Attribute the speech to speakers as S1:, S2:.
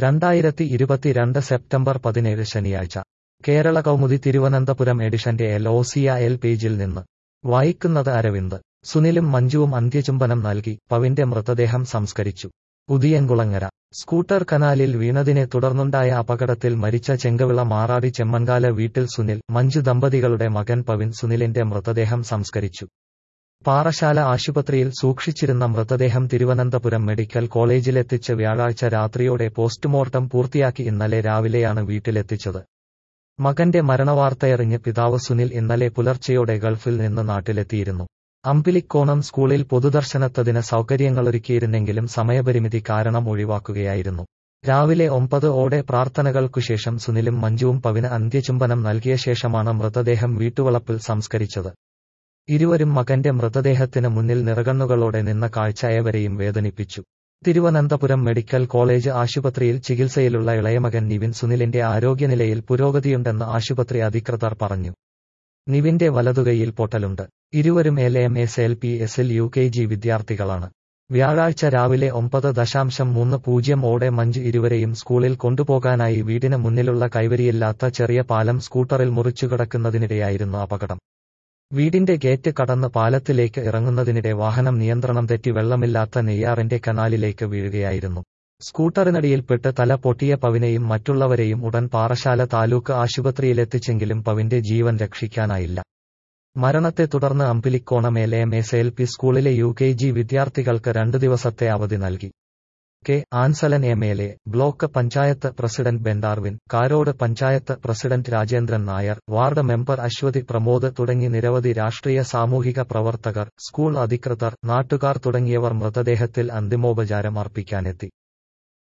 S1: രണ്ടായിരത്തി ഇരുപത്തിരണ്ട് സെപ്റ്റംബർ പതിനേഴ് ശനിയാഴ്ച കേരള കൗമുദി തിരുവനന്തപുരം എഡിഷന്റെ എൽ ഒ സിയ എൽ പേജിൽ നിന്ന് വായിക്കുന്നത് അരവിന്ദ് സുനിലും മഞ്ജുവും അന്ത്യചുംബനം നൽകി പവിന്റെ മൃതദേഹം സംസ്കരിച്ചു ഉദിയൻകുളങ്ങര സ്കൂട്ടർ കനാലിൽ വീണതിനെ തുടർന്നുണ്ടായ അപകടത്തിൽ മരിച്ച ചെങ്കവിള മാറാടി ചെമ്മൻകാല വീട്ടിൽ സുനിൽ മഞ്ജു ദമ്പതികളുടെ മകൻ പവിൻ സുനിലിന്റെ മൃതദേഹം സംസ്കരിച്ചു പാറശാല ആശുപത്രിയിൽ സൂക്ഷിച്ചിരുന്ന മൃതദേഹം തിരുവനന്തപുരം മെഡിക്കൽ കോളേജിലെത്തിച്ച് വ്യാഴാഴ്ച രാത്രിയോടെ പോസ്റ്റ്മോർട്ടം പൂർത്തിയാക്കി ഇന്നലെ രാവിലെയാണ് വീട്ടിലെത്തിച്ചത് മകന്റെ മരണവാർത്തയറിഞ്ഞ് പിതാവ് സുനിൽ ഇന്നലെ പുലർച്ചെയോടെ ഗൾഫിൽ നിന്ന് നാട്ടിലെത്തിയിരുന്നു അമ്പിലിക്കോണം സ്കൂളിൽ പൊതുദർശനത്തതിന് സൗകര്യങ്ങളൊരുക്കിയിരുന്നെങ്കിലും സമയപരിമിതി കാരണം ഒഴിവാക്കുകയായിരുന്നു രാവിലെ ഒമ്പത് ഓടെ പ്രാർത്ഥനകൾക്കുശേഷം സുനിലും മഞ്ജുവും പവിന് അന്ത്യചുംബനം നൽകിയ ശേഷമാണ് മൃതദേഹം വീട്ടുവളപ്പിൽ സംസ്കരിച്ചത് ഇരുവരും മകന്റെ മൃതദേഹത്തിന് മുന്നിൽ നിറകണ്ണുകളോടെ നിന്ന കാഴ്ച ഏവരെയും വേദനിപ്പിച്ചു തിരുവനന്തപുരം മെഡിക്കൽ കോളേജ് ആശുപത്രിയിൽ ചികിത്സയിലുള്ള ഇളയമകൻ നിവിൻ സുനിലിന്റെ ആരോഗ്യനിലയിൽ പുരോഗതിയുണ്ടെന്ന് ആശുപത്രി അധികൃതർ പറഞ്ഞു നിവിന്റെ വലതുകൈയിൽ പൊട്ടലുണ്ട് ഇരുവരും L M S L P എസിൽ യു കെ ജി വിദ്യാർത്ഥികളാണ് വ്യാഴാഴ്ച രാവിലെ ഒമ്പത് ദശാംശം മൂന്ന് പൂജ്യം ഓടെ മഞ്ജു ഇരുവരെയും സ്കൂളിൽ കൊണ്ടുപോകാനായി വീടിന് മുന്നിലുള്ള കൈവരിയില്ലാത്ത ചെറിയ പാലം സ്കൂട്ടറിൽ മുറിച്ചുകിടക്കുന്നതിനിടെയായിരുന്നു അപകടം വീടിന്റെ ഗേറ്റ് കടന്ന് പാലത്തിലേക്ക് ഇറങ്ങുന്നതിനിടെ വാഹനം നിയന്ത്രണം തെറ്റി വെള്ളമില്ലാത്ത നെയ്യാറിന്റെ കനാലിലേക്ക് വീഴുകയായിരുന്നു സ്കൂട്ടറിനടിയിൽപ്പെട്ട് തല പൊട്ടിയ പവിനെയും മറ്റുള്ളവരെയും ഉടൻ പാറശാല താലൂക്ക് ആശുപത്രിയിലെത്തിച്ചെങ്കിലും പവിന്റെ ജീവൻ രക്ഷിക്കാനായില്ല മരണത്തെ തുടർന്ന് Ambilikkonam L M S L P സ്കൂളിലെ യു കെ ജി വിദ്യാർത്ഥികൾക്ക് രണ്ടു ദിവസത്തെ അവധി നൽകി K Ansalan M L A block panchayat president Bendarwin Karode panchayat president Rajendran Nair ward member Aswathy Pramod തുടങ്ങി നിരവധി രാഷ്ട്രീയ സാമൂഹിക പ്രവർത്തകർ സ്കൂൾ അധികൃതർ നാട്ടുകാർ തുടങ്ങിയവർ മൃതദേഹത്തിൽ അന്തിമോപചാരം അർപ്പിക്കാനെത്തി